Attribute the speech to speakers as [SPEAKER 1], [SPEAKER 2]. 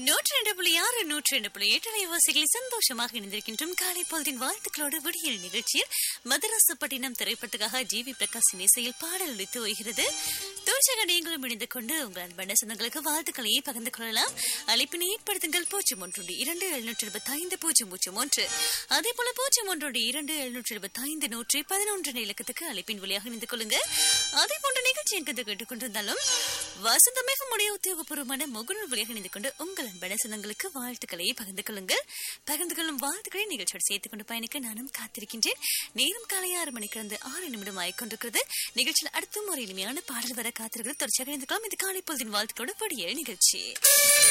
[SPEAKER 1] நூற்றி ரெண்டு புள்ளி ஆறு நூற்றி ரெண்டு புள்ளி எட்டு அலைவாசிகளில் சந்தோஷமாக இணைந்திருக்கின்றோம் காலை பொழுதின் வாழ்த்துக்களோடு விடியல் நிகழ்ச்சியில் மதராசப்பட்டினம் திரைப்படத்துக்காக ஜி வி பிரகாஷின் இசையில் பாடல் ஒலித்து வருகிறது தோற்சக நீங்களும் இணைந்து கொண்டு உங்கள் அன்பான சொந்தங்களுக்கு வாழ்த்துக்களை பகிர்ந்து கொள்ளலாம் அழைப்பினை ஏற்படுத்துங்கள் பூஜ்ஜியம் ஒன்று இரண்டு எழுநூற்றி இருபத்தி ஐந்து பூஜ்ஜியம் பூஜ்ஜியம் ஒன்று அதே போல பூஜ்ஜியம் ஒன்று இரண்டு எழுநூற்றி இருபத்தி ஐந்து நூற்றி பதினொன்று இலக்கத்துக்கு அழைப்பின் வழியாக இணைந்து கொள்ளுங்க அதே போன்ற நிகழ்ச்சி எங்கு கேட்டுக்கொண்டிருந்தாலும் வசந்தமேக உடைய உத்தியோகபூர்வமான முகநூல் வழியாக இணைந்து கொண்டு உங்கள் அன்பான சொந்தங்களுக்கு வாழ்த்துக்களை பகிர்ந்து கொள்ளுங்கள் பகிர்ந்து கொள்ளும் வாழ்த்துக்களை நிகழ்ச்சியோடு சேர்த்துக் கொண்டு பயணிக்க நானும் காத்திருக்கின்றேன் நேரம் காலை ஆறு மணிக்கு இருந்து ஆறு நிமிடம் ஆகிக்கொண்டிருக்கிறது நிகழ்ச்சியில் அடுத்தும் ஒரு இனிமையான பாடல் வர காத்திருக்கிறது தொடர்ச்சியாக இணைந்து கொள்ளலாம் இது காலை பொழுதின் வாழ்த்துக்களோட படிய நிகழ்ச்சி